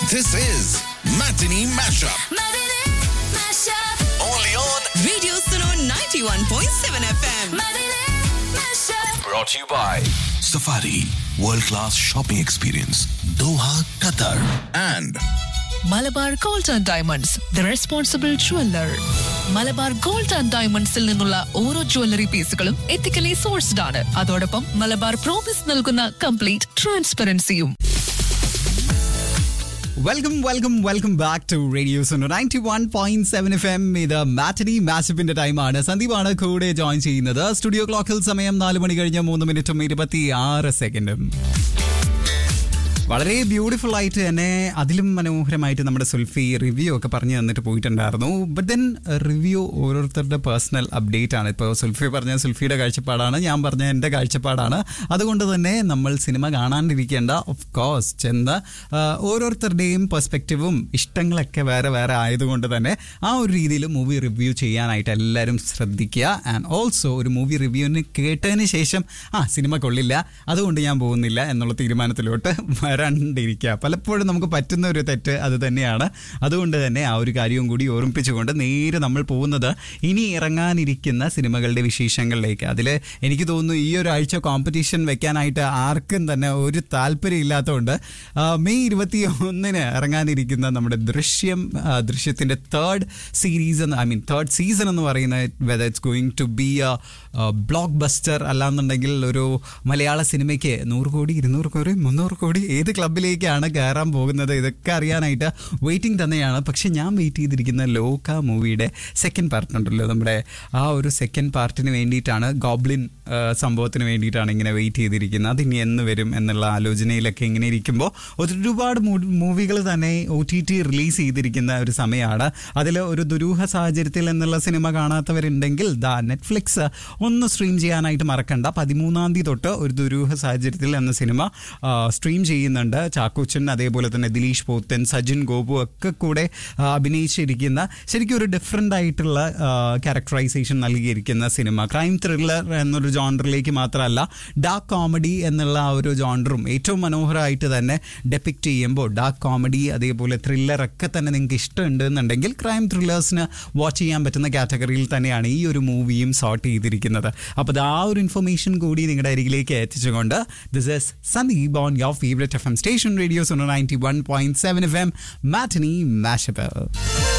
This is Matinee Mashup. Matinee Mashup. Only on. Radio Suno 91.7 FM. Matinee Mashup. Brought to you by Safari World Class Shopping Experience, Doha, Qatar. And Malabar gold and diamonds the responsible jeweller Malabar gold and ഡയമണ്ട്സിൽ നിന്നുള്ള ഓരോ jewellery പീസുകളും ethically sourced ആണ് അതോടൊപ്പം Malabar promise നൽകുന്ന complete ട്രാൻസ്പെറൻസിയും welcome welcome welcome back to radio Suno ninety one point seven F M ഇത് matinee മാച്ചപ്പിന്റെ ടൈമാണ് സന്ദീപാണ് കൂടെ ജോയിൻ ചെയ്യുന്നത് സ്റ്റുഡിയോ ക്ലോക്കിൽ സമയം നാല് മണി കഴിഞ്ഞ് മൂന്ന് മിനിറ്റും ഇരുപത്തി ആറ് സെക്കൻഡും വളരെ ബ്യൂട്ടിഫുൾ ആയിട്ട് തന്നെ അതിലും മനോഹരമായിട്ട് നമ്മുടെ സുൽഫി റിവ്യൂ ഒക്കെ പറഞ്ഞു തന്നിട്ട് പോയിട്ടുണ്ടായിരുന്നു ബട്ട് ദെൻ റിവ്യൂ ഓരോരുത്തരുടെ പേഴ്സണൽ അപ്ഡേറ്റ് ആണ് ഇപ്പോൾ സുൽഫി പറഞ്ഞ സുൽഫിയുടെ കാഴ്ചപ്പാടാണ് ഞാൻ പറഞ്ഞ എൻ്റെ കാഴ്ചപ്പാടാണ് അതുകൊണ്ട് തന്നെ നമ്മൾ സിനിമ കാണാണ്ടിരിക്കേണ്ട ഓഫ് കോഴ്സ് ചെന്ന് ആ, ഓരോരുത്തരുടെയും പെർസ്പെക്റ്റീവും ഇഷ്ടങ്ങളൊക്കെ വേറെ വേറെ ആയതുകൊണ്ട് തന്നെ ആ ഒരു രീതിയിൽ മൂവി റിവ്യൂ ചെയ്യാനായിട്ട് എല്ലാവരും ശ്രദ്ധിക്കുക ആൻഡ് ഓൾസോ ഒരു മൂവി റിവ്യൂവിന് കേട്ടതിന് ശേഷം ആ സിനിമ കൊള്ളില്ല അതുകൊണ്ട് ഞാൻ പോകുന്നില്ല എന്നുള്ള തീരുമാനത്തിലോട്ട് വരാണ്ടിരിക്കുക പലപ്പോഴും നമുക്ക് പറ്റുന്ന ഒരു തെറ്റ് അത് തന്നെയാണ് അതുകൊണ്ട് തന്നെ ആ ഒരു കാര്യവും കൂടി ഓർമ്മിപ്പിച്ചുകൊണ്ട് നേരെ നമ്മൾ പോകുന്നത് ഇനി ഇറങ്ങാനിരിക്കുന്ന സിനിമകളുടെ വിശേഷങ്ങളിലേക്ക് അതിൽ എനിക്ക് തോന്നുന്നു ഈ ഒരു ആഴ്ച കോമ്പറ്റീഷൻ വെക്കാനായിട്ട് ആർക്കും തന്നെ ഒരു താല്പര്യം ഇല്ലാത്തതുകൊണ്ട് ആ, മെയ് ഇരുപത്തി ഒന്നിന് ഇറങ്ങാനിരിക്കുന്ന നമ്മുടെ ദൃശ്യം ആ, ദൃശ്യത്തിൻ്റെ തേർഡ് സീരീസ് എന്ന് ഐ മീൻ തേർഡ് സീസൺ എന്ന് പറയുന്നത് whether it's going to be a blockbuster അല്ലാന്നുണ്ടെങ്കിൽ ഒരു മലയാള സിനിമയ്ക്ക് നൂറ് കോടി ഇരുന്നൂറ് കോടി മുന്നൂറ് കോടി ഏത് ക്ലബിലേക്കാണ് കയറാൻ പോകുന്നത് ഇതൊക്കെ അറിയാനായിട്ട് വെയിറ്റിംഗ് തന്നെയാണ് പക്ഷെ ഞാൻ വെയിറ്റ് ചെയ്തിരിക്കുന്ന ലോക മൂവിയുടെ സെക്കൻഡ് പാർട്ട് ഉണ്ടല്ലോ നമ്മുടെ ആ ഒരു സെക്കൻഡ് പാർട്ടിന് വേണ്ടിയിട്ടാണ് ഗോബ്ലിൻ ആ, സംഭവത്തിന് വേണ്ടിയിട്ടാണ് ഇങ്ങനെ വെയിറ്റ് ചെയ്തിരിക്കുന്നത് അതിനി എന്ന് വരും എന്നുള്ള ആലോചനയിലൊക്കെ ഇങ്ങനെ ഇരിക്കുമ്പോൾ ഒരുപാട് മൂവികൾ തന്നെ ഒ ടി ടി റിലീസ് ചെയ്തിരിക്കുന്ന ഒരു സമയമാണ് അതിൽ ഒരു ദുരൂഹ സാഹചര്യത്തിൽ എന്നുള്ള സിനിമ കാണാത്തവരുണ്ടെങ്കിൽ ദാ നെറ്റ്ഫ്ലിക്സ് ഒന്ന് സ്ട്രീം ചെയ്യാനായിട്ട് മറക്കണ്ട പതിമൂന്നാം തീയതി തൊട്ട് ഒരു ദുരൂഹ സാഹചര്യത്തിൽ എന്ന സിനിമ സ്ട്രീം ചെയ്യുന്നുണ്ട് ചാക്കോച്ചൻ അതേപോലെ തന്നെ ദിലീഷ് പോത്തൻ സജിൻ ഗോപു ഒക്കെ കൂടെ ആ, അഭിനയിച്ചിരിക്കുന്ന ശരിക്കും ഒരു ഡിഫറെൻ്റ് ആയിട്ടുള്ള ക്യാരക്ടറൈസേഷൻ നൽകിയിരിക്കുന്ന സിനിമ ക്രൈം ത്രില്ലർ എന്നൊരു ജോണ്ടറിലേക്ക് മാത്രമല്ല ഡാർക്ക് കോമഡി എന്നുള്ള ആ ഒരു ജോണ്ടറും ഏറ്റവും മനോഹരമായിട്ട് തന്നെ ഡെപ്പിക്റ്റ് ചെയ്യുമ്പോൾ ഡാർക്ക് കോമഡി അതേപോലെ ത്രില്ലർ ഒക്കെ തന്നെ നിങ്ങൾക്ക് ഇഷ്ടമുണ്ട് എന്നുണ്ടെങ്കിൽ ക്രൈം ത്രില്ലേഴ്സിന് വാച്ച് ചെയ്യാൻ പറ്റുന്ന കാറ്റഗറിയിൽ തന്നെയാണ് ഈ ഒരു മൂവിയും സോർട്ട് ചെയ്തിരിക്കുന്നത് അപ്പോൾ അത് ആ ഒരു ഇൻഫർമേഷൻ കൂടി നിങ്ങളുടെ അരികിലേക്ക് എത്തിച്ചുകൊണ്ട് this is Sandeep on your favourite F M station radios ninety one point seven F M matinee mashup